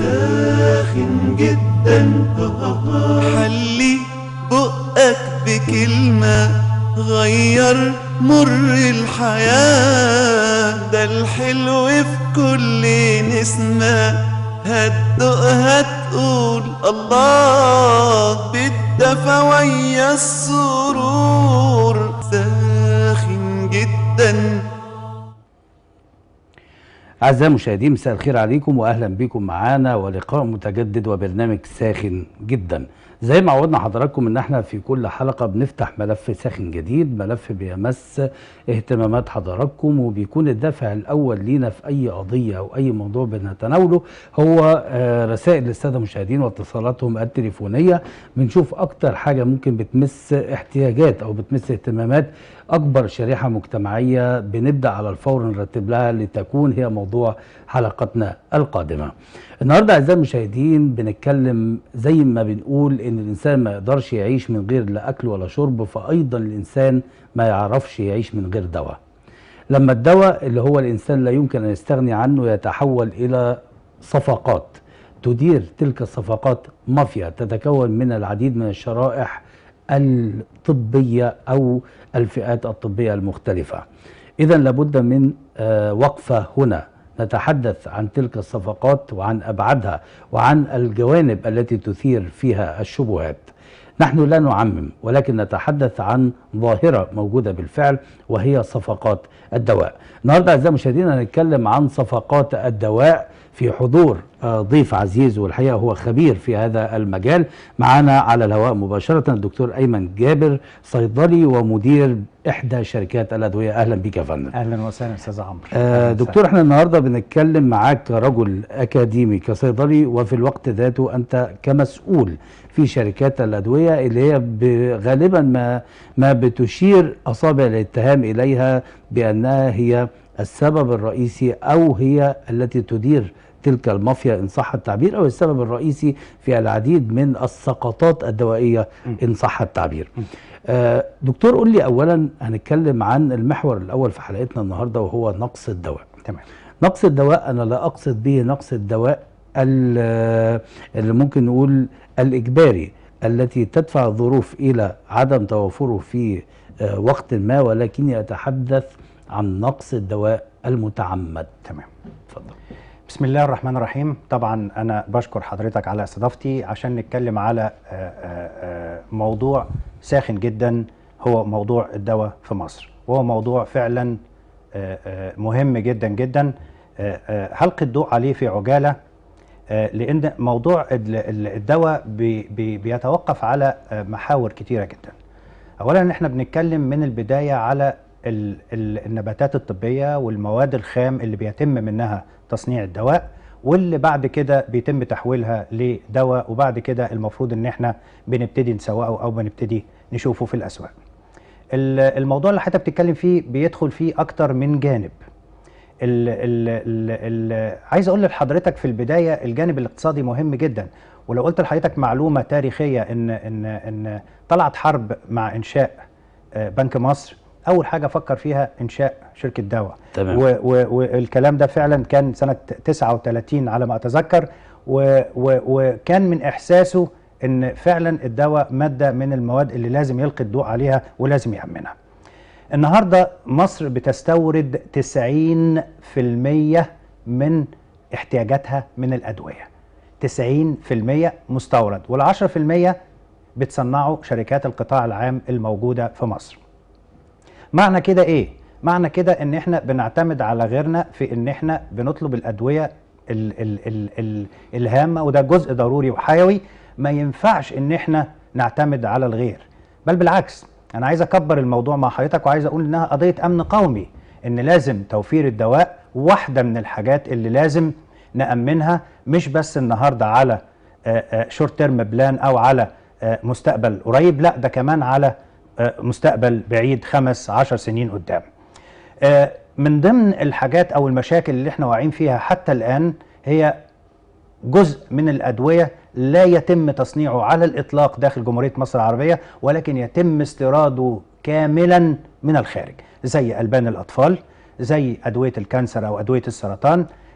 ساخن جدا حلي بقك بكلمة غير مر الحياة ده الحلو في كل نسمة هتدوقها تقول الله بالدفا ويا السرور ساخن جدا أعزائي المشاهدين مساء الخير عليكم وأهلا بكم معانا ولقاء متجدد وبرنامج ساخن جدا زي ما عودنا حضراتكم ان احنا في كل حلقة بنفتح ملف ساخن جديد ملف بيمس اهتمامات حضراتكم وبيكون الدافع الاول لينا في اي قضية او اي موضوع بنتناوله هو آه، رسائل للسادة المشاهدين واتصالاتهم التليفونية بنشوف اكتر حاجة ممكن بتمس احتياجات او بتمس اهتمامات اكبر شريحة مجتمعية بنبدأ على الفور نرتب لها لتكون هي موضوع حلقتنا القادمة النهاردة أعزائي المشاهدين بنتكلم زي ما بنقول إن الإنسان ما يقدرش يعيش من غير لا أكل ولا شرب فأيضا الإنسان ما يعرفش يعيش من غير دواء لما الدواء اللي هو الإنسان لا يمكن أن يستغني عنه يتحول إلى صفقات تدير تلك الصفقات مافيا تتكون من العديد من الشرائح الطبية أو الفئات الطبية المختلفة إذا لابد من آه، وقفة هنا نتحدث عن تلك الصفقات وعن أبعادها وعن الجوانب التي تثير فيها الشبهات نحن لا نعمم ولكن نتحدث عن ظاهرة موجودة بالفعل وهي صفقات الدواء النهاردة أعزائي المشاهدين هنتكلم عن صفقات الدواء في حضور آه، ضيف عزيز والحقيقة هو خبير في هذا المجال معنا على الهواء مباشرة الدكتور أيمن جابر صيدلي ومدير إحدى شركات الأدوية أهلا بك يا فندم اهلا وسهلا استاذ عمرو آه أهلاً دكتور احنا النهارده بنتكلم معاك كرجل اكاديمي كصيدلي وفي الوقت ذاته انت كمسؤول في شركات الادويه اللي هي ب- غالبا ما ما بتشير اصابع الاتهام اليها بانها هي السبب الرئيسي او هي التي تدير تلك المافيا ان صح التعبير او السبب الرئيسي في العديد من السقطات الدوائيه ان صح التعبير. آه، دكتور قول لي اولا هنتكلم عن المحور الاول في حلقتنا النهارده وهو نقص الدواء. تمام نقص الدواء انا لا اقصد به نقص الدواء ال- اللي ممكن نقول الاجباري التي تدفع الظروف الى عدم توافره في آه، وقت ما ولكني اتحدث عن نقص الدواء المتعمد. تمام اتفضل. بسم الله الرحمن الرحيم طبعا انا بشكر حضرتك على استضافتي عشان نتكلم على آه، آه، آه، موضوع ساخن جدا هو موضوع الدواء في مصر وهو موضوع فعلا آه، آه، مهم جدا جدا آه، آه، هلقي الضوء عليه في عجاله آه، لان موضوع ال- ال- الدواء بي- بي- بيتوقف على آه، محاور كتيره جدا اولا احنا بنتكلم من البدايه على ال ال النباتات الطبيه والمواد الخام اللي بيتم منها تصنيع الدواء واللي بعد كده بيتم تحويلها لدواء وبعد كده المفروض ان احنا بنبتدي نسوقه او بنبتدي نشوفه في الاسواق. ال- الموضوع اللي حضرتك بتتكلم فيه بيدخل فيه اكتر من جانب. ال ال ال ال عايز اقول لحضرتك في البدايه الجانب الاقتصادي مهم جدا ولو قلت لحضرتك معلومه تاريخيه ان ان ان طلعت حرب مع انشاء آه، بنك مصر اول حاجه فكر فيها انشاء شركه دواء تمام. و- و- والكلام ده فعلا كان سنه 39 على ما اتذكر و- و- وكان من احساسه ان فعلا الدواء ماده من المواد اللي لازم يلقي الضوء عليها ولازم يامنها النهارده مصر بتستورد 90% من احتياجاتها من الادويه 90% مستورد وال10% بتصنعه شركات القطاع العام الموجوده في مصر معنى كده ايه معنى كده ان احنا بنعتمد على غيرنا في ان احنا بنطلب الادويه ال ال ال ال الهامه وده جزء ضروري وحيوي ما ينفعش ان احنا نعتمد على الغير بل بالعكس انا عايز اكبر الموضوع مع حضرتك وعايز اقول انها قضيه امن قومي ان لازم توفير الدواء واحده من الحاجات اللي لازم نامنها مش بس النهارده على شورت تيرم بلان او على آه، مستقبل قريب لا ده كمان على آه، مستقبل بعيد خمس عشر سنين قدام آه، من ضمن الحاجات او المشاكل اللي احنا واقعين فيها حتى الان هي جزء من الادويه لا يتم تصنيعه على الاطلاق داخل جمهوريه مصر العربيه ولكن يتم استيراده كاملا من الخارج زي البان الاطفال زي ادويه الكانسر او ادويه السرطان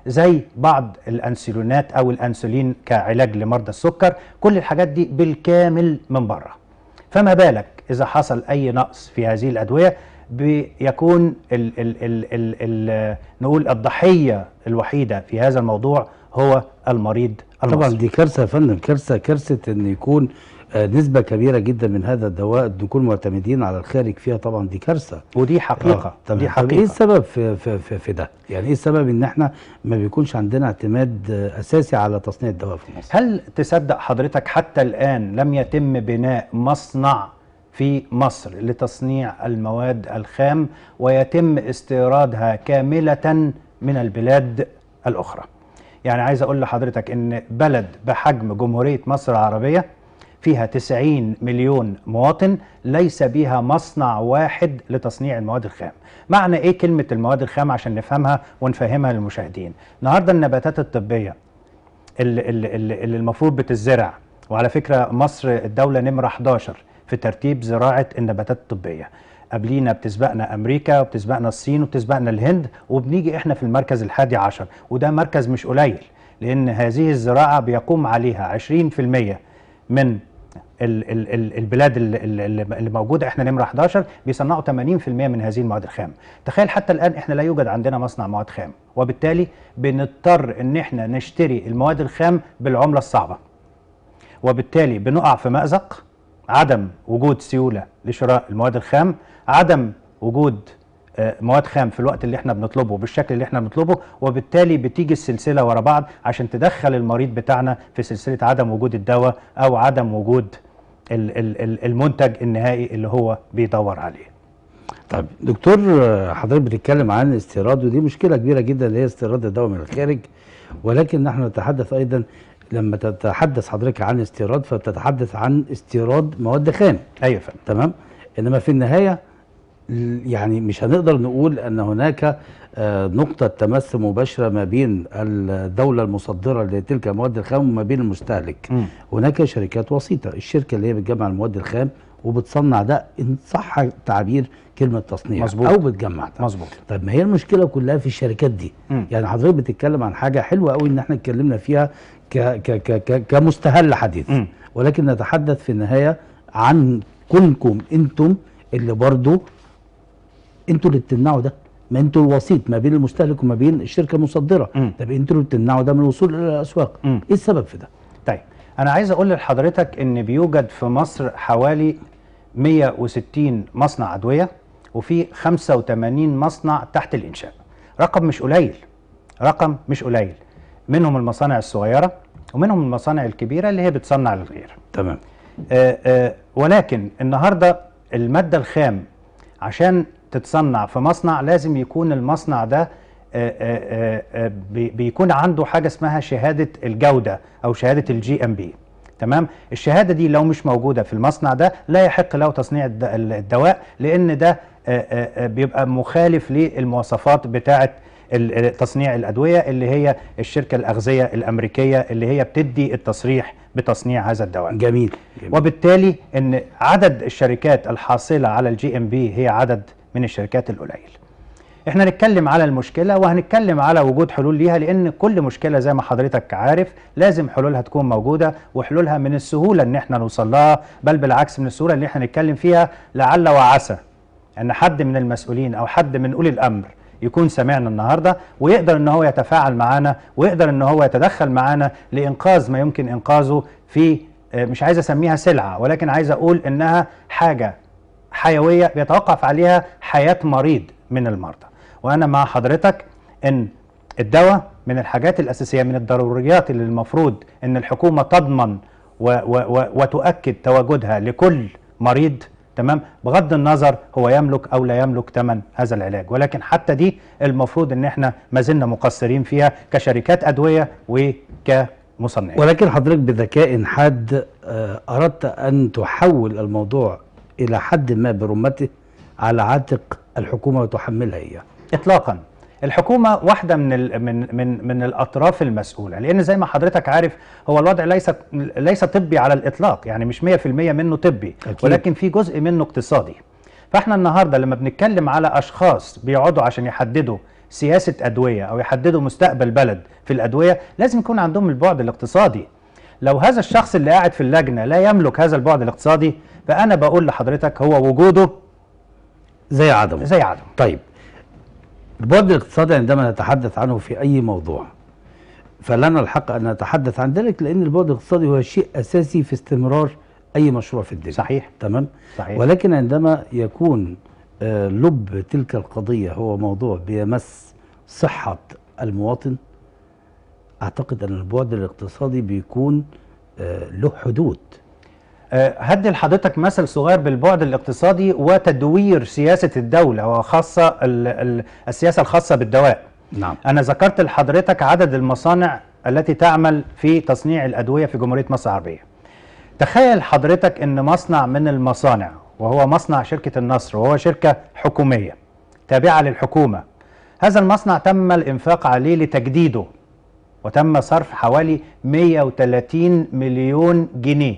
زي بعض الانسولينات او الانسولين كعلاج لمرضى السكر كل الحاجات دي بالكامل من بره فما بالك اذا حصل اي نقص في هذه الادويه بيكون ال ال ال ال ال نقول الضحيه الوحيده في هذا الموضوع هو المريض طبعا المصري دي كارثه يا فندم كارثه كارثه ان يكون آه، نسبه كبيره جدا من هذا الدواء نكون معتمدين على الخارج فيها طبعا دي كارثه ودي حقيقه آه، تمام. دي طب ايه حقيقه السبب في, في, في, في ده؟ يعني ايه السبب ان احنا ما بيكونش عندنا اعتماد آه، اساسي على تصنيع الدواء في مصر؟ هل تصدق حضرتك حتى الآن لم يتم بناء مصنع في مصر لتصنيع المواد الخام ويتم استيرادها كاملة من البلاد الأخرى يعني عايز أقول لحضرتك إن بلد بحجم جمهورية مصر العربية فيها 90 مليون مواطن ليس بها مصنع واحد لتصنيع المواد الخام معنى ايه كلمة المواد الخام عشان نفهمها ونفهمها للمشاهدين النهاردة النباتات الطبية اللي, اللي, اللي اللي المفروض بتزرع وعلى فكرة مصر الدولة نمرة 11 في ترتيب زراعة النباتات الطبية قبلينا بتسبقنا أمريكا وبتسبقنا الصين وبتسبقنا الهند وبنيجي إحنا في المركز الحادي عشر وده مركز مش قليل لأن هذه الزراعة بيقوم عليها 20% من ال ال ال البلاد ال- ال- ال- اللي موجوده احنا نمره 11 بيصنعوا 80% من هذه المواد الخام تخيل حتى الان احنا لا يوجد عندنا مصنع مواد خام وبالتالي بنضطر ان احنا نشتري المواد الخام بالعمله الصعبه وبالتالي بنقع في مأزق عدم وجود سيولة لشراء المواد الخام عدم وجود آه، مواد خام في الوقت اللي احنا بنطلبه بالشكل اللي احنا بنطلبه وبالتالي بتيجي السلسلة ورا بعض عشان تدخل المريض بتاعنا في سلسلة عدم وجود الدواء او عدم وجود ال- ال- ال- المنتج النهائي اللي هو بيدور عليه طيب دكتور آه، حضرتك بتتكلم عن استيراد ودي مشكله كبيره جدا اللي هي استيراد الدواء من الخارج ولكن نحن نتحدث ايضا لما تتحدث حضرتك عن استيراد فتتحدث عن استيراد مواد خام ايوه يا فندم تمام انما في النهايه ل- يعني مش هنقدر نقول ان هناك آه، نقطة تمس مباشرة ما بين الدولة المصدرة لتلك المواد الخام وما بين المستهلك مم. هناك شركات وسيطة الشركة اللي هي بتجمع المواد الخام وبتصنع ده ان صح التعبير كلمة تصنيع مظبوط. او بتجمع ده مظبوط طيب ما هي المشكله كلها في الشركات دي مم. يعني حضرتك بتتكلم عن حاجه حلوه قوي ان احنا اتكلمنا فيها ك ك ك ك كمستهل حديث مم. ولكن نتحدث في النهايه عن كونكم انتم اللي برضو انتوا اللي بتمنعوا ده ما انتوا الوسيط ما بين المستهلك وما بين الشركه المصدره مم. طب انتوا اللي بتمنعوا ده من الوصول الى الاسواق مم. ايه السبب في ده طيب انا عايز اقول لحضرتك ان بيوجد في مصر حوالي 160 مصنع ادويه وفي 85 مصنع تحت الانشاء رقم مش قليل رقم مش قليل منهم المصانع الصغيره ومنهم المصانع الكبيره اللي هي بتصنع للغير تمام آه، آه، ولكن النهارده الماده الخام عشان تتصنع في مصنع لازم يكون المصنع ده آه، آه، آه، آه، بي- بيكون عنده حاجه اسمها شهاده الجوده او شهاده الجي ام بي تمام الشهاده دي لو مش موجوده في المصنع ده لا يحق له تصنيع الد- الدواء لان ده آه، آه، آه، بيبقى مخالف للمواصفات بتاعه ال- ال- تصنيع الادويه اللي هي الشركه الاغذيه الامريكيه اللي هي بتدي التصريح بتصنيع هذا الدواء جميل, جميل. وبالتالي ان عدد الشركات الحاصله على الجي ام بي هي عدد من الشركات القليل احنا هنتكلم على المشكله وهنتكلم على وجود حلول ليها لان كل مشكله زي ما حضرتك عارف لازم حلولها تكون موجوده وحلولها من السهوله ان احنا نوصل لها بل بالعكس من السهوله اللي احنا نتكلم فيها لعل وعسى ان حد من المسؤولين او حد من اولي الامر يكون سمعنا النهارده ويقدر ان هو يتفاعل معانا ويقدر ان هو يتدخل معانا لانقاذ ما يمكن انقاذه في آه، مش عايز اسميها سلعه ولكن عايز اقول انها حاجه حيويه بيتوقف عليها حياه مريض من المرضى وانا مع حضرتك ان الدواء من الحاجات الاساسيه من الضروريات اللي المفروض ان الحكومه تضمن و و و وتؤكد تواجدها لكل مريض تمام بغض النظر هو يملك او لا يملك ثمن هذا العلاج ولكن حتى دي المفروض ان احنا ما زلنا مقصرين فيها كشركات ادويه وكمصنعين ولكن حضرتك بذكاء حاد آه، أردت أن تحول الموضوع إلى حد ما برمته على عاتق الحكومة وتحملها إياه اطلاقا الحكومه واحده من ال من من من الاطراف المسؤوله لان زي ما حضرتك عارف هو الوضع ليس ليس طبي على الاطلاق يعني مش 100% منه طبي أكيد. ولكن في جزء منه اقتصادي فاحنا النهارده لما بنتكلم على اشخاص بيقعدوا عشان يحددوا سياسه ادويه او يحددوا مستقبل بلد في الادويه لازم يكون عندهم البعد الاقتصادي لو هذا الشخص اللي قاعد في اللجنه لا يملك هذا البعد الاقتصادي فانا بقول لحضرتك هو وجوده زي عدمه زي عدم طيب البعد الاقتصادي عندما نتحدث عنه في أي موضوع فلنا الحق أن نتحدث عن ذلك لأن البعد الاقتصادي هو شيء أساسي في استمرار أي مشروع في الدنيا صحيح. تمام صحيح. ولكن عندما يكون آه، لب تلك القضية هو موضوع بيمس صحة المواطن أعتقد أن البعد الاقتصادي بيكون آه، له حدود أه، هدي لحضرتك مثل صغير بالبعد الاقتصادي وتدوير سياسه الدوله وخاصه ال- ال- السياسه الخاصه بالدواء نعم انا ذكرت لحضرتك عدد المصانع التي تعمل في تصنيع الادويه في جمهوريه مصر العربيه تخيل حضرتك ان مصنع من المصانع وهو مصنع شركه النصر وهو شركه حكوميه تابعه للحكومه هذا المصنع تم الانفاق عليه لتجديده وتم صرف حوالي 130 مليون جنيه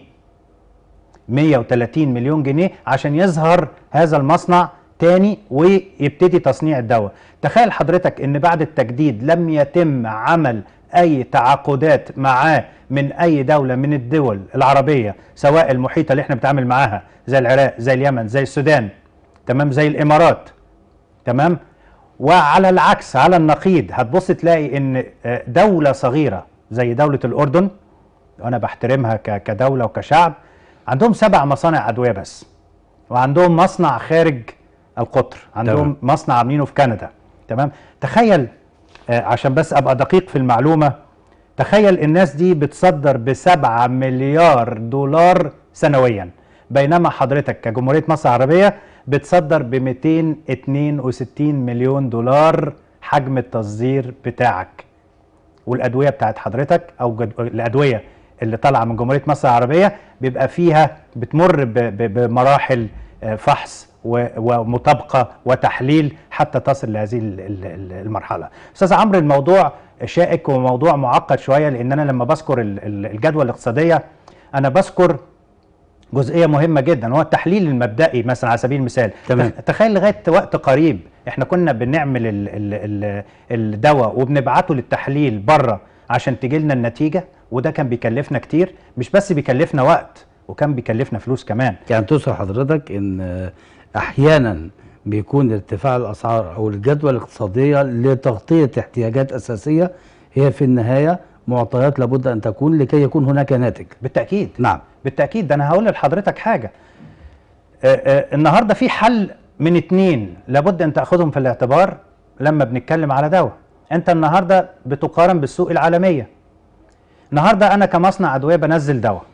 130 مليون جنيه عشان يظهر هذا المصنع تاني ويبتدي تصنيع الدواء تخيل حضرتك ان بعد التجديد لم يتم عمل اي تعاقدات معاه من اي دولة من الدول العربية سواء المحيطة اللي احنا بنتعامل معاها زي العراق زي اليمن زي السودان تمام زي الامارات تمام وعلى العكس على النقيض هتبص تلاقي ان آه، دولة صغيرة زي دولة الاردن وانا بحترمها ك- كدولة وكشعب عندهم سبع مصانع ادوية بس وعندهم مصنع خارج القطر عندهم تمام. مصنع عاملينه في كندا تمام تخيل آه، عشان بس ابقى دقيق في المعلومة تخيل الناس دي بتصدر بسبعة مليار دولار سنويا بينما حضرتك كجمهورية مصر العربية بتصدر ب 262 مليون دولار حجم التصدير بتاعك والادويه بتاعت حضرتك او جد... الادويه اللي طالعه من جمهوريه مصر العربيه بيبقى فيها بتمر ب... ب... بمراحل آه، فحص و... ومطابقه وتحليل حتى تصل لهذه ال- ال- ال- المرحله. استاذ عمرو الموضوع شائك وموضوع معقد شويه لان انا لما بذكر ال- ال- الجدوى الاقتصاديه انا بذكر جزئيه مهمه جدا هو التحليل المبدئي مثلا على سبيل المثال تمام. تخ- تخيل لغايه وقت قريب احنا كنا بنعمل ال ال ال الدواء وبنبعته للتحليل بره عشان تجي لنا النتيجه وده كان بيكلفنا كتير مش بس بيكلفنا وقت وكان بيكلفنا فلوس كمان يعني توصل حضرتك ان آه، احيانا بيكون ارتفاع الاسعار او الجدوى الاقتصاديه لتغطيه احتياجات اساسيه هي في النهايه معطيات لابد ان تكون لكي يكون هناك ناتج بالتاكيد نعم بالتاكيد ده انا هقول لحضرتك حاجه آه، آه، النهارده في حل من اتنين لابد ان تاخذهم في الاعتبار لما بنتكلم على دواء انت النهارده بتقارن بالسوق العالميه النهارده انا كمصنع ادويه بنزل دواء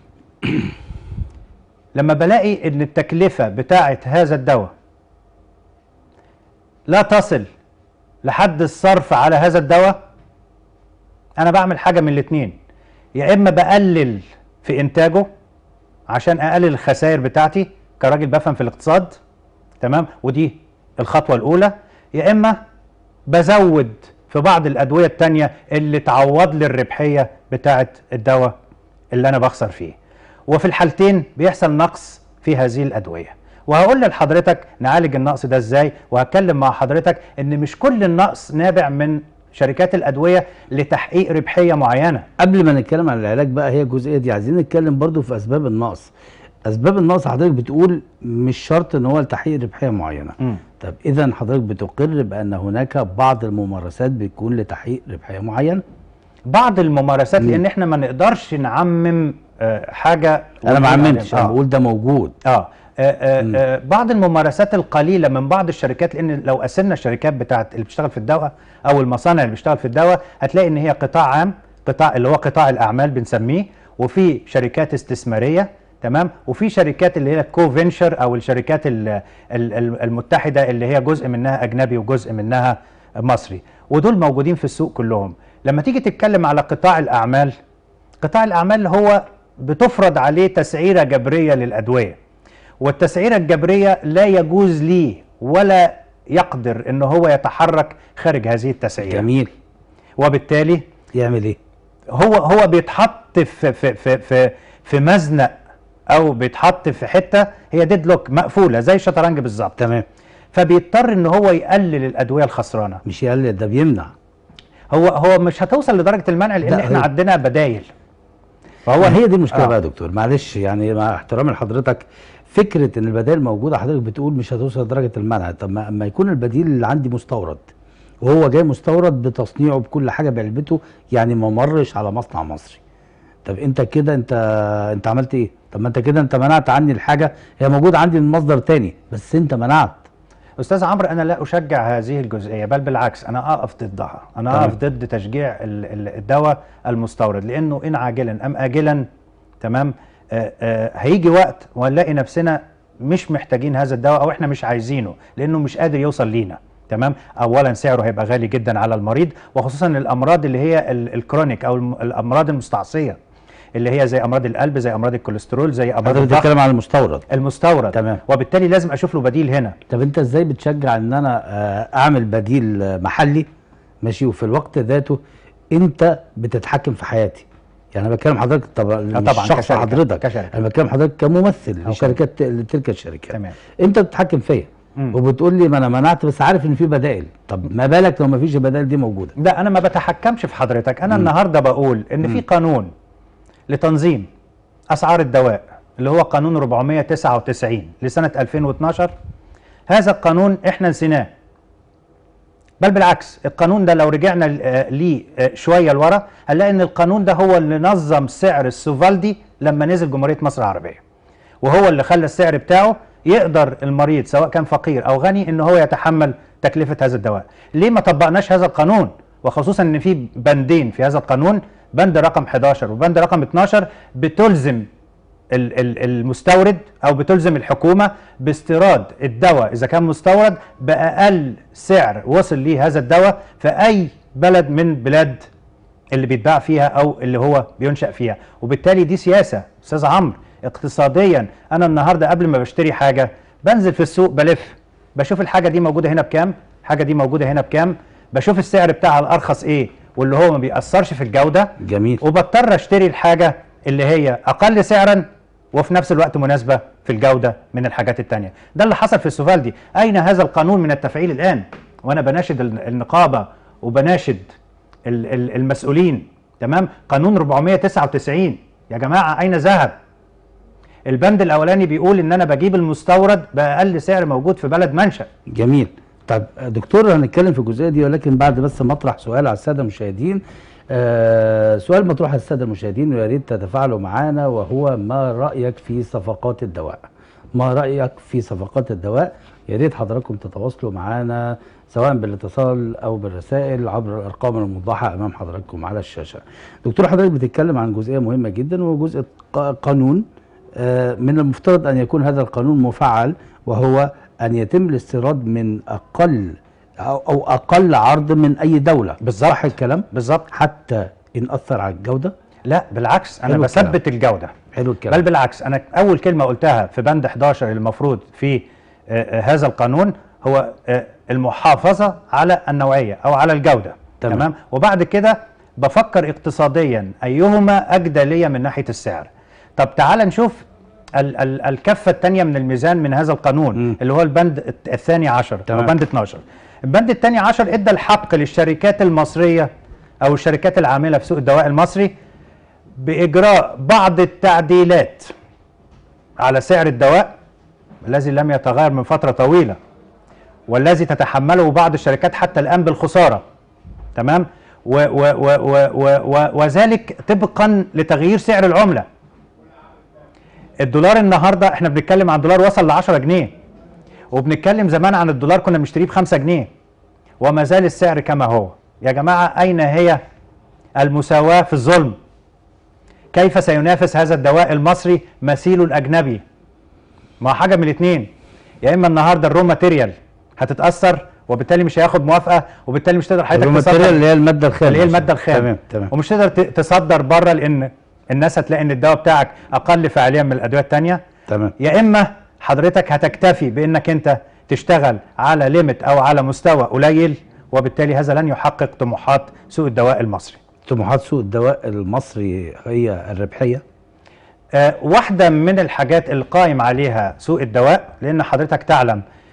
لما بلاقي ان التكلفه بتاعه هذا الدواء لا تصل لحد الصرف على هذا الدواء انا بعمل حاجه من الاتنين يا اما بقلل في انتاجه عشان اقلل الخسائر بتاعتي كراجل بفهم في الاقتصاد تمام ودي الخطوه الاولى يا اما بزود في بعض الادويه التانية اللي تعوض لي الربحيه بتاعه الدواء اللي انا بخسر فيه وفي الحالتين بيحصل نقص في هذه الادويه وهقول لحضرتك نعالج النقص ده ازاي وهتكلم مع حضرتك ان مش كل النقص نابع من شركات الادويه لتحقيق ربحيه معينه قبل ما نتكلم عن العلاج بقى هي الجزئيه دي عايزين نتكلم برضو في اسباب النقص اسباب النقص حضرتك بتقول مش شرط ان هو لتحقيق ربحيه معينه مم. طب اذا حضرتك بتقر بان هناك بعض الممارسات بتكون لتحقيق ربحيه معينه بعض الممارسات مم. لان احنا ما نقدرش نعمم آه، حاجه انا ما ونقول عممتش عليها. انا آه. بقول ده موجود اه آه، آه، آه، بعض الممارسات القليله من بعض الشركات لان لو قسمنا الشركات بتاعت اللي بتشتغل في الدواء او المصانع اللي بتشتغل في الدواء هتلاقي ان هي قطاع عام قطاع اللي هو قطاع الاعمال بنسميه وفي شركات استثماريه تمام وفي شركات اللي هي كو فينشر او الشركات ال- ال- ال- المتحده اللي هي جزء منها اجنبي وجزء منها مصري ودول موجودين في السوق كلهم لما تيجي تتكلم على قطاع الاعمال قطاع الاعمال هو بتفرض عليه تسعيره جبريه للادويه والتسعيره الجبريه لا يجوز ليه ولا يقدر ان هو يتحرك خارج هذه التسعيره جميل وبالتالي يعمل ايه هو هو بيتحط في في في في, في مزنق او بيتحط في حته هي ديد لوك مقفوله زي الشطرنج بالظبط تمام فبيضطر ان هو يقلل الادويه الخسرانه مش يقلل ده بيمنع هو هو مش هتوصل لدرجه المنع لان لا، احنا هي- عندنا بدايل فهو هي دي المشكله آه. بقى يا دكتور معلش يعني مع احترامي لحضرتك فكره ان البدائل موجوده حضرتك بتقول مش هتوصل لدرجه المنع طب ما اما يكون البديل اللي عندي مستورد وهو جاي مستورد بتصنيعه بكل حاجه بعلبته يعني ما مرش على مصنع مصري طب انت كده انت انت عملت ايه طب ما انت كده انت منعت عني الحاجه هي موجوده عندي من مصدر تاني بس انت منعت استاذ عمرو انا لا اشجع هذه الجزئيه بل بالعكس انا اقف ضدها انا تمام. اقف ضد تشجيع ال- ال- الدواء المستورد لانه ان عاجلا ام اجلا تمام آه آه هيجي وقت وهنلاقي نفسنا مش محتاجين هذا الدواء او احنا مش عايزينه لانه مش قادر يوصل لينا تمام اولا سعره هيبقى غالي جدا على المريض وخصوصا الامراض اللي هي ال- الكرونيك او الم- الامراض المستعصيه اللي هي زي امراض القلب زي امراض الكوليسترول زي امراض حضرتك الضغط بتتكلم عن المستورد المستورد تمام. وبالتالي لازم اشوف له بديل هنا طب انت ازاي بتشجع ان انا آه، اعمل بديل آه، محلي ماشي وفي الوقت ذاته انت بتتحكم في حياتي يعني انا بتكلم حضرتك طبعا مش طبعاً شخص كشركة، حضرتك كشركة. انا بتكلم حضرتك كممثل أو لشركات لتلك الشركات تمام. انت بتتحكم فيا مم. وبتقول لي ما انا منعت بس عارف ان في بدائل طب ما بالك لو ما فيش البدائل دي موجوده لا انا ما بتحكمش في حضرتك انا النهارده بقول ان في قانون لتنظيم اسعار الدواء اللي هو قانون 499 لسنه 2012 هذا القانون احنا نسيناه بل بالعكس القانون ده لو رجعنا ل- آه، ليه آه، شويه لورا هنلاقي ان القانون ده هو اللي نظم سعر السوفالدي لما نزل جمهوريه مصر العربيه وهو اللي خلى السعر بتاعه يقدر المريض سواء كان فقير او غني ان هو يتحمل تكلفه هذا الدواء ليه ما طبقناش هذا القانون وخصوصا ان في بندين في هذا القانون بند رقم 11 وبند رقم 12 بتلزم ال- ال- المستورد او بتلزم الحكومه باستيراد الدواء اذا كان مستورد باقل سعر وصل ليه هذا الدواء في اي بلد من بلاد اللي بيتباع فيها او اللي هو بينشا فيها وبالتالي دي سياسه استاذ عمرو اقتصاديا انا النهارده قبل ما بشتري حاجه بنزل في السوق بلف بشوف الحاجه دي موجوده هنا بكام الحاجه دي موجوده هنا بكام بشوف السعر بتاعها الارخص ايه واللي هو ما بيأثرش في الجوده جميل وبضطر اشتري الحاجه اللي هي اقل سعرا وفي نفس الوقت مناسبه في الجوده من الحاجات التانية ده اللي حصل في السوفالدي اين هذا القانون من التفعيل الان وانا بناشد ال- النقابه وبناشد ال- ال- المسؤولين تمام قانون 499 يا جماعه اين ذهب البند الاولاني بيقول ان انا بجيب المستورد باقل سعر موجود في بلد منشأ جميل طب دكتور هنتكلم في الجزئيه دي ولكن بعد بس ما اطرح سؤال على الساده المشاهدين آه سؤال مطروح على الساده المشاهدين ويا ريت تتفاعلوا معانا وهو ما رايك في صفقات الدواء ما رايك في صفقات الدواء يا ريت حضراتكم تتواصلوا معانا سواء بالاتصال او بالرسائل عبر الارقام الموضحه امام حضراتكم على الشاشه دكتور حضرتك بتتكلم عن جزئيه مهمه جدا وهو جزء ق- قانون آه، من المفترض ان يكون هذا القانون مفعل وهو ان يتم الاستيراد من اقل او أو اقل عرض من اي دوله بالظبط. صح الكلام بالظبط حتى ان اثر على الجوده لا بالعكس انا حلو الكلام. بثبت الجوده حلو بل الكلام بالعكس انا اول كلمه قلتها في بند 11 المفروض في آه، آه، هذا القانون هو آه، المحافظه على النوعيه او على الجوده تمام. تمام وبعد كده بفكر اقتصاديا ايهما اجدى ليا من ناحيه السعر طب تعال نشوف ال ال الكفه الثانيه من الميزان من هذا القانون مم. اللي هو البند الت- الثاني عشر او تمام. بند 12 البند الثاني عشر ادى الحق للشركات المصريه او الشركات العامله في سوق الدواء المصري باجراء بعض التعديلات على سعر الدواء الذي لم يتغير من فتره طويله والذي تتحمله بعض الشركات حتى الان بالخساره تمام و و و و و و وذلك طبقا لتغيير سعر العمله الدولار النهارده احنا بنتكلم عن دولار وصل ل 10 جنيه وبنتكلم زمان عن الدولار كنا بنشتريه ب 5 جنيه وما زال السعر كما هو يا جماعه اين هي المساواه في الظلم كيف سينافس هذا الدواء المصري مثيله الاجنبي ما هو حاجه من الاثنين يا اما النهارده الرو ماتيريال هتتاثر وبالتالي مش هياخد موافقه وبالتالي مش تقدر حضرتك الماتيريال تصدر اللي هي الماده الخام اللي هي الماده الخام تمام تمام ومش تقدر ت- تصدر بره لان الناس هتلاقي ان الدواء بتاعك اقل فعاليه من الادويه الثانيه تمام يا اما حضرتك هتكتفي بانك انت تشتغل على ليميت او على مستوى قليل وبالتالي هذا لن يحقق طموحات سوق الدواء المصري طموحات سوق الدواء المصري هي الربحيه آه، واحدة من الحاجات اللي قائم عليها سوق الدواء لأن حضرتك تعلم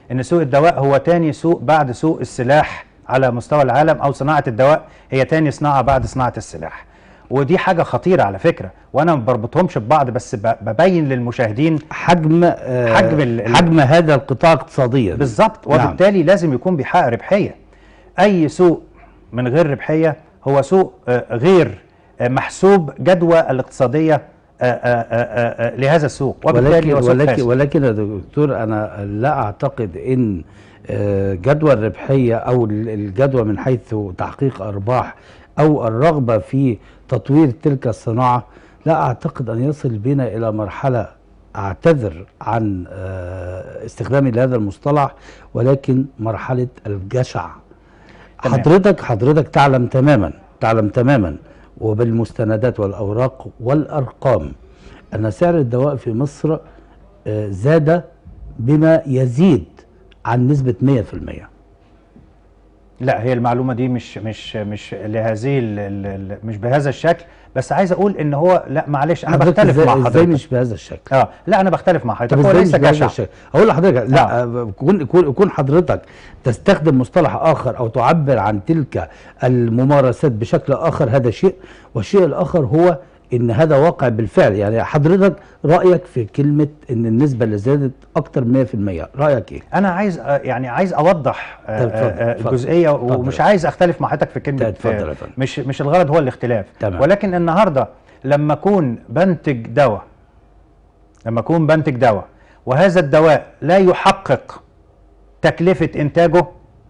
ان سوق الدواء هو تاني سوق بعد سوق السلاح على مستوى العالم او صناعه الدواء هي تاني صناعه بعد صناعه السلاح ودي حاجه خطيره على فكره وانا ما بربطهمش ببعض بس ب- ببين للمشاهدين حجم آه، حجم ال- ال- حجم هذا القطاع اقتصاديا بالظبط نعم. وبالتالي لازم يكون بيحقق ربحيه اي سوق من غير ربحيه هو سوق آه، غير آه، محسوب جدوى الاقتصاديه آه، آه، آه، آه، لهذا السوق وبالتالي ولكن هو سوق ولكن فاسد. ولكن يا دكتور انا لا اعتقد ان آه، جدوى الربحيه او ال- الجدوى من حيث تحقيق ارباح او الرغبه في تطوير تلك الصناعه لا اعتقد ان يصل بنا الى مرحله اعتذر عن آه، استخدامي لهذا المصطلح ولكن مرحله الجشع تمام. حضرتك حضرتك تعلم تماما تعلم تماما وبالمستندات والاوراق والارقام ان سعر الدواء في مصر آه، زاد بما يزيد عن نسبه 100% لا هي المعلومه دي مش مش مش لهذه ال- ال- ال- مش بهذا الشكل بس عايز اقول ان هو لا معلش انا حضرتك بختلف ازاي, مع ازاي حضرتك مش بهذا الشكل اه لا انا بختلف مع حضرتك طب هو ازاي ليس مش بهذا جشع الشكل اقول لحضرتك لا آه، كون كون كون حضرتك تستخدم مصطلح اخر او تعبر عن تلك الممارسات بشكل اخر هذا شيء والشيء الاخر هو ان هذا واقع بالفعل يعني حضرتك رايك في كلمه ان النسبه اللي زادت اكتر من 100% رايك ايه انا عايز آه، يعني عايز اوضح آه، طب اتفضل، آه، اتفضل. الجزئيه اتفضل. ومش عايز اختلف مع حضرتك في كلمه اتفضل آه، يا فندم. مش مش الغرض هو الاختلاف تمام. ولكن النهارده لما اكون بنتج دواء لما اكون بنتج دواء وهذا الدواء لا يحقق تكلفه انتاجه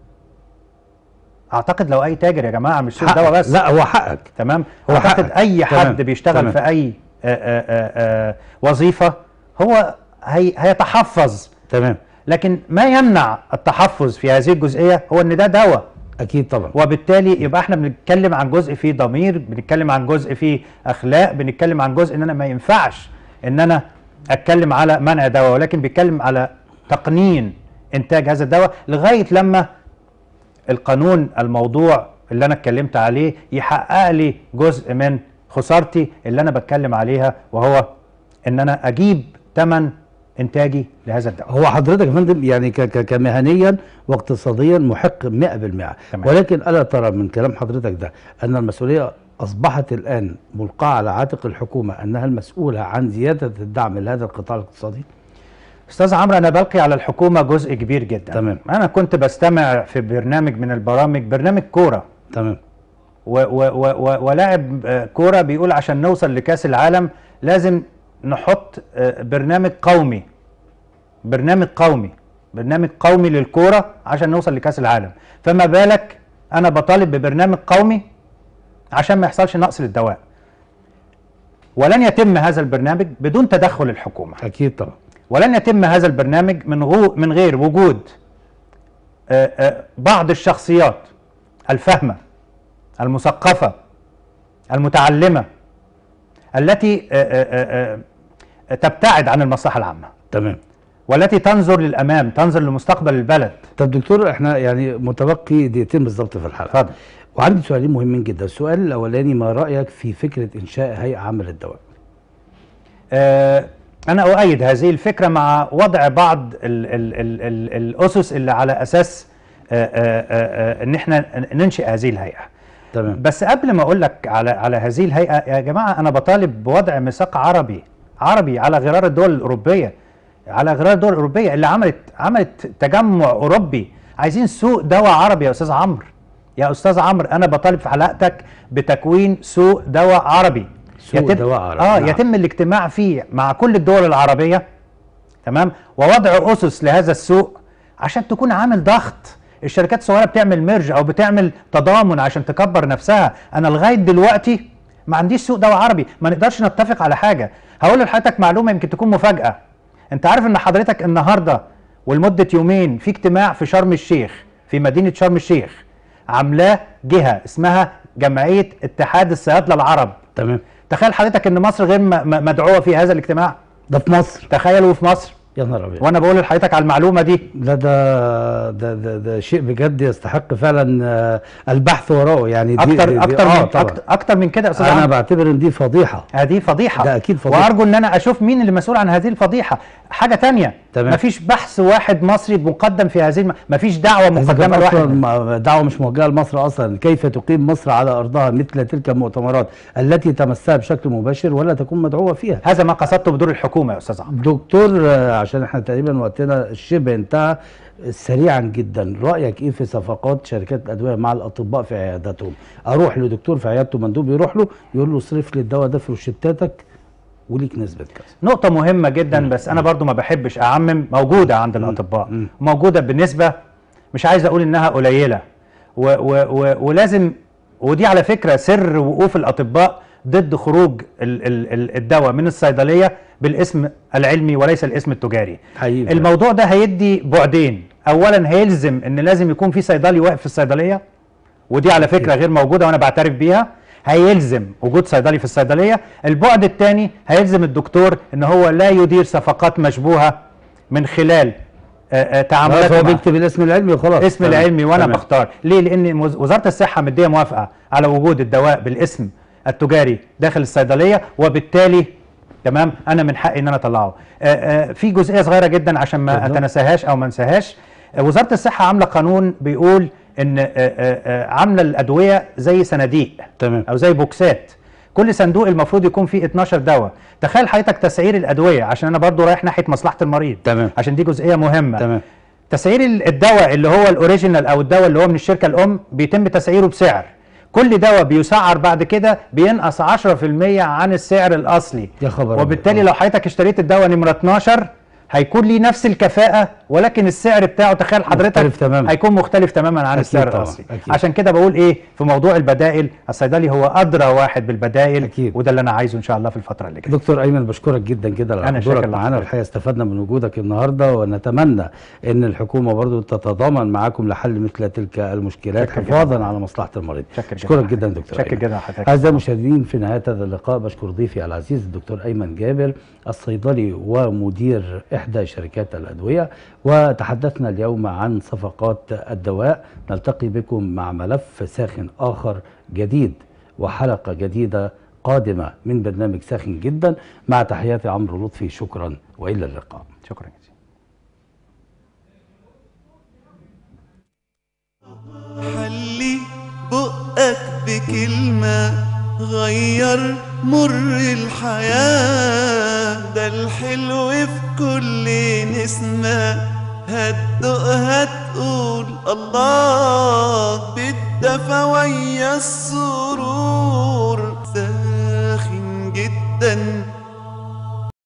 اعتقد لو اي تاجر يا جماعه مش سوق حقك. دواء بس لا هو حقك تمام هو اعتقد حقك. اي تمام. حد بيشتغل تمام. في اي آآ آآ آآ وظيفه هو هي هيتحفظ تمام لكن ما يمنع التحفظ في هذه الجزئيه هو ان ده دواء اكيد طبعا وبالتالي يبقى احنا بنتكلم عن جزء فيه ضمير بنتكلم عن جزء فيه اخلاق بنتكلم عن جزء ان انا ما ينفعش ان انا اتكلم على منع دواء ولكن بيتكلم على تقنين انتاج هذا الدواء لغايه لما القانون الموضوع اللي انا اتكلمت عليه يحقق لي جزء من خسارتي اللي انا بتكلم عليها وهو ان انا اجيب ثمن انتاجي لهذا الدواء هو حضرتك يا فندم يعني ك- ك- كمهنيا واقتصاديا محق 100% تمام. ولكن الا ترى من كلام حضرتك ده ان المسؤوليه اصبحت الان ملقاه على عاتق الحكومه انها المسؤوله عن زياده الدعم لهذا القطاع الاقتصادي استاذ عمرو انا بلقي على الحكومه جزء كبير جدا تمام. انا كنت بستمع في برنامج من البرامج برنامج كوره تمام و- و- و- و- ولاعب آه، كوره بيقول عشان نوصل لكاس العالم لازم نحط آه، برنامج قومي برنامج قومي برنامج قومي للكوره عشان نوصل لكاس العالم فما بالك انا بطالب ببرنامج قومي عشان ما يحصلش نقص للدواء ولن يتم هذا البرنامج بدون تدخل الحكومه اكيد طبعا ولن يتم هذا البرنامج من غو من غير وجود آه، آه، بعض الشخصيات الفاهمه المثقفه المتعلمه التي آه، آه، آه، تبتعد عن المصلحه العامه تمام والتي تنظر للامام تنظر لمستقبل البلد طب دكتور احنا يعني متبقي دقيقتين بالظبط في الحلقه اتفضل وعندي سؤالين مهمين جدا السؤال الاولاني ما رايك في فكره انشاء هيئه عامه للدواء آه، أنا أؤيد هذه الفكرة مع وضع بعض ال ال ال ال الأسس اللي على أساس آه، آه، آه، آه، إن إحنا ننشئ هذه الهيئة. تمام بس قبل ما أقول لك على على هذه الهيئة يا جماعة أنا بطالب بوضع ميثاق عربي عربي على غرار الدول الأوروبية على غرار الدول الأوروبية اللي عملت عملت تجمع أوروبي عايزين سوق دواء عربي يا أستاذ عمرو يا أستاذ عمرو أنا بطالب في حلقتك بتكوين سوق دواء عربي سوق دواء عربي، اه نعم. يتم الاجتماع فيه مع كل الدول العربية تمام ووضع اسس لهذا السوق عشان تكون عامل ضغط الشركات الصغيره بتعمل ميرج او بتعمل تضامن عشان تكبر نفسها انا لغايه دلوقتي ما عنديش سوق دواء عربي ما نقدرش نتفق على حاجه هقول لحضرتك معلومه يمكن تكون مفاجاه انت عارف ان حضرتك النهارده ولمده يومين في اجتماع في شرم الشيخ في مدينه شرم الشيخ عاملاه جهه اسمها جمعيه اتحاد الصيادله العرب تمام تخيل حضرتك ان مصر غير م- م- مدعوه في هذا الاجتماع ده في مصر تخيلوا في مصر يا نهار ابيض وانا بقول لحضرتك على المعلومه دي لا ده ده ده, ده شيء بجد يستحق فعلا آه، البحث وراءه يعني دي اكتر دي دي اكتر آه من طبعا أكتر, اكتر من كده يا استاذ انا عمرو بعتبر ان دي فضيحه هذه فضيحه ده أكيد فضيحة. وارجو ان انا اشوف مين اللي مسؤول عن هذه الفضيحه حاجه تانية تمام. مفيش بحث واحد مصري مقدم في هذه الم... مفيش دعوه إذا كان مقدمه اصلا لواحد ما- دعوه مش موجهه لمصر اصلا كيف تقيم مصر على ارضها مثل تلك المؤتمرات التي تمسها بشكل مباشر ولا تكون مدعوه فيها هذا ما قصدته بدور الحكومه يا استاذ عمرو دكتور آه، عشان احنا تقريبا وقتنا شبه انتهى سريعا جدا رايك ايه في صفقات شركات الادويه مع الاطباء في عياداتهم اروح لدكتور في عيادته مندوب يروح له يقول له اصرف لي الدواء ده في روشتاتك وليك نسبه كذا نقطة مهمة جدا بس أنا برضو ما بحبش أعمم موجودة عند الأطباء مم. موجودة بنسبة مش عايز أقول إنها قليلة و و و ولازم ودي على فكرة سر وقوف الأطباء ضد خروج ال ال ال الدواء من الصيدلية بالاسم العلمي وليس الاسم التجاري حقيقي الموضوع ده هيدي بعدين أولا هيلزم إن لازم يكون في صيدلي واقف في الصيدلية ودي على فكره غير موجوده وانا بعترف بيها هيلزم وجود صيدلي في الصيدليه البعد الثاني هيلزم الدكتور ان هو لا يدير صفقات مشبوهه من خلال آه، آه، تعاملات هو مع بيكتب الاسم العلمي وخلاص اسم تمام. العلمي وانا تمام. بختار ليه لان وز- وزاره الصحه مديه موافقه على وجود الدواء بالاسم التجاري داخل الصيدليه وبالتالي تمام انا من حقي ان انا اطلعه آه، آه، في جزئيه صغيره جدا عشان ما اتفضل. اتنساهاش او ما انساهاش آه، وزاره الصحه عامله قانون بيقول ان آه، آه، آه، عامله الادويه زي صناديق تمام او زي بوكسات كل صندوق المفروض يكون فيه 12 دواء تخيل حضرتك تسعير الادويه عشان انا برضو رايح ناحيه مصلحه المريض تمام. عشان دي جزئيه مهمه تمام تسعير ال- الدواء اللي هو الاوريجينال او الدواء اللي هو من الشركه الام بيتم تسعيره بسعر كل دواء بيسعر بعد كده بينقص 10% عن السعر الاصلي يا خبر وبالتالي أبيض. لو حضرتك اشتريت الدواء نمره 12 هيكون ليه نفس الكفاءة ولكن السعر بتاعه تخيل حضرتك مختلف تماماً. هيكون مختلف تماما عن أكيد السعر طبعاً، الاصلي أكيد. عشان كده بقول ايه في موضوع البدائل الصيدلي هو ادرى واحد بالبدائل أكيد. وده اللي انا عايزه ان شاء الله في الفتره اللي جايه دكتور ايمن بشكرك جدا جدا على أنا حضورك شاكر معانا لحضرتك. والحقيقه استفدنا من وجودك النهارده ونتمنى ان الحكومه برضو تتضامن معاكم لحل مثل تلك المشكلات شكرا حفاظا على مصلحه المريض شكرا اشكرك جداً جدا حضرتك. دكتور شكرا أيمن. جدا حضرتك. اعزائي المشاهدين في نهايه هذا اللقاء بشكر ضيفي العزيز الدكتور ايمن جابر الصيدلي ومدير احدى شركات الادويه وتحدثنا اليوم عن صفقات الدواء نلتقي بكم مع ملف ساخن اخر جديد وحلقه جديده قادمه من برنامج ساخن جدا مع تحياتي عمرو لطفي شكرا والى اللقاء شكرا جزيلا حلي بقك بكلمة غير مر الحياة ده الحلو في كل نسمة هتدوقها تقول الله بالدفا ويا السرور ساخن جدا